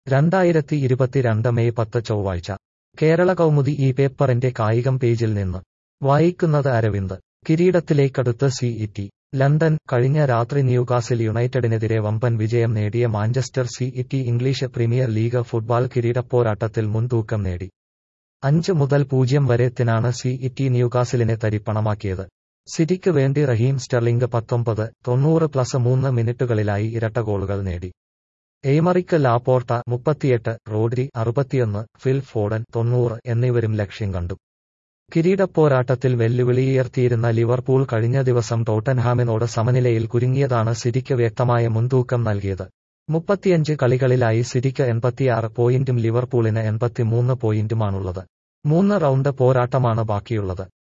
രണ്ടായിരത്തി ഇരുപത്തിരണ്ട് മെയ് പത്ത് ചൊവ്വാഴ്ച കേരള കൗമുദി ഈ പേപ്പറിന്റെ കായികം പേജിൽ നിന്ന് വായിക്കുന്നത് അരവിന്ദ് കിരീടത്തിലേക്കടുത്ത് സിഇടി ലണ്ടൻ കഴിഞ്ഞ രാത്രി ന്യൂകാസിൽ യുണൈറ്റഡിനെതിരെ വമ്പൻ വിജയം നേടിയ Manchester City English Premier League football കിരീടപ്പോരാട്ടത്തിൽ മുൻതൂക്കം നേടി അഞ്ച് മുതൽ പൂജ്യം വരെത്തിനാണ് സിഇടി ന്യൂകാസിലിനെ തരിപ്പണമാക്കിയത് സിറ്റിക്ക് വേണ്ടി റഹീം സ്റ്റെർലിംഗ് പത്തൊമ്പത് തൊണ്ണൂറ് പ്ലസ് മൂന്ന് മിനിറ്റുകളിലായി ഇരട്ട ഗോളുകൾ നേടി എയ്മറിക്ക് ലാപ്പോർട്ട മുപ്പത്തിയെട്ട് റോഡ്രി അറുപത്തിയൊന്ന് ഫിൽ ഫോഡൻ തൊണ്ണൂറ് എന്നിവരും ലക്ഷ്യം കണ്ടു കിരീടപ്പോരാട്ടത്തിൽ വെല്ലുവിളിയുയർത്തിയിരുന്ന ലിവർപൂൾ കഴിഞ്ഞ ദിവസം ടോട്ടൻഹാമിനോട് സമനിലയിൽ കുരുങ്ങിയതാണ് സിറ്റിക്ക് വ്യക്തമായ മുൻതൂക്കം നൽകിയത് മുപ്പത്തിയഞ്ച് കളികളിലായി സിറ്റിക്ക് എൺപത്തിയാറ് പോയിന്റും ലിവർപൂളിന് എൺപത്തിമൂന്ന് പോയിന്റുമാണുള്ളത് മൂന്ന് റൗണ്ട് പോരാട്ടമാണ് ബാക്കിയുള്ളത്